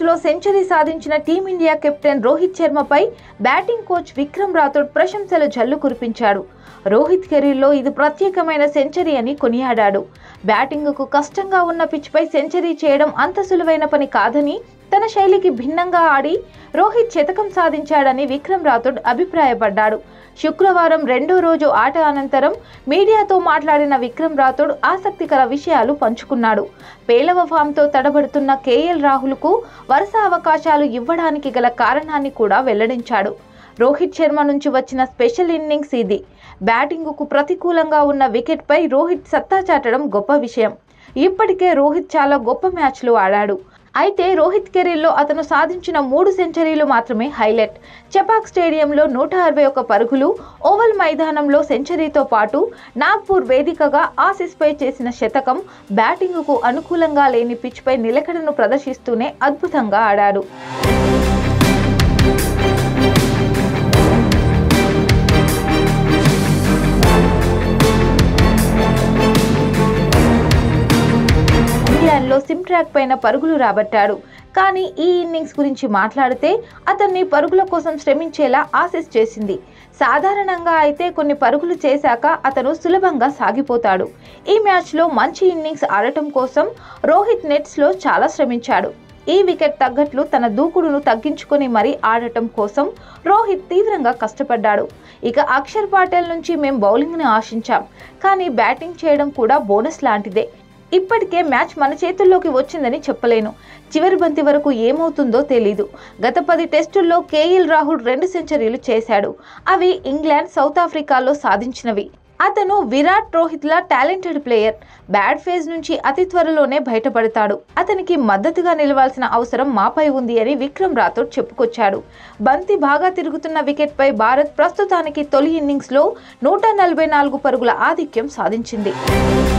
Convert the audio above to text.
లో సెంచరీ సాధించిన team India captain Rohit శర్మపై బ్యాటింగ్ కోచ్ విక్రమ్ రాథోడ్ ప్రశంసల జల్లు కురిపించాడు రోహిత్ కెరీర్లో ఇది ప్రత్యేకమైన సెంచరీ అని కొనియాడాడు బ్యాటింగ్కు కష్టంగా ఉన్న పిచ్పై సెంచరీ చేయడం అంత సులువైన పని కాదని తన శైలికి భిన్నంగా ఆడి రోహిత్ శతకం సాధించాడని విక్రమ్ రాథోడ్ అభిప్రాయపడ్డాడు శుక్రవారం రెండో రోజు ఆట అనంతరం మీడియాతో మాట్లాడిన విక్రమ్ రాథోడ్ ఆసక్తికర విషయాలు పంచుకున్నాడు పేలవ ఫామ్తో తడబడుతున్న కేఎల్ రాహుల్కు వరుస అవకాశాలు ఇవ్వడానికి గల కారణాన్ని కూడా వెల్లడించాడు రోహిత్ శర్మ నుంచి వచ్చిన స్పెషల్ ఇన్నింగ్స్ ఇది బ్యాటింగుకు ప్రతికూలంగా ఉన్న వికెట్పై రోహిత్ సత్తా చాటడం గొప్ప విషయం ఇప్పటికే రోహిత్ చాలా గొప్ప మ్యాచ్లు ఆడాడు అయితే రోహిత్ కెరీర్లో అతను సాధించిన మూడు సెంచరీలు మాత్రమే హైలైట్ చెపాక్ స్టేడియంలో నూట అరవై ఒక్క పరుగులు ఓవల్ మైదానంలో సెంచరీతో పాటు నాగ్పూర్ వేదికగా ఆసిస్పై చేసిన శతకం బ్యాటింగుకు అనుకూలంగా లేని పిచ్పై నిలకడను ప్రదర్శిస్తూనే అద్భుతంగా ఆడాడు ఇంగ్లాండ్లో సిమ్ ట్రాక్ పైన పరుగులు రాబట్టాడు కానీ ఈ ఇన్నింగ్స్ గురించి మాట్లాడితే అతన్ని పరుగుల కోసం శ్రమించేలా ఆశిస్ చేసింది సాధారణంగా అయితే కొన్ని పరుగులు చేశాక అతను సులభంగా సాగిపోతాడు ఈ మ్యాచ్లో మంచి ఇన్నింగ్స్ ఆడటం కోసం రోహిత్ నెట్స్లో చాలా శ్రమించాడు ఈ వికెట్ తగ్గట్లు తన దూకుడును తగ్గించుకొని మరీ ఆడటం కోసం రోహిత్ తీవ్రంగా కష్టపడ్డాడు ఇక అక్షర్ పాటేల్ నుంచి మేం బౌలింగ్ని ఆశించాం కానీ బ్యాటింగ్ చేయడం కూడా బోనస్ లాంటిదే ఇప్పటికే మ్యాచ్ మన చేతుల్లోకి వచ్చిందని చెప్పలేను చివరి బంతి వరకు ఏమవుతుందో తెలీదు గత పది టెస్టుల్లో కేఎల్ రాహుల్ రెండు సెంచరీలు చేశాడు అవి ఇంగ్లాండ్ సౌత్ ఆఫ్రికాలో సాధించినవి అతను విరాట్ రోహిత్లా టాలెంటెడ్ ప్లేయర్ బ్యాడ్ ఫేజ్ నుంచి అతి త్వరలోనే బయటపడతాడు అతనికి మద్దతుగా నిలవాల్సిన అవసరం మాపై ఉంది అని విక్రమ్ రాథోడ్ చెప్పుకొచ్చాడు బంతి బాగా తిరుగుతున్న వికెట్పై భారత్ ప్రస్తుతానికి తొలి ఇన్నింగ్స్లో నూట నలభై నాలుగు పరుగుల ఆధిక్యం సాధించింది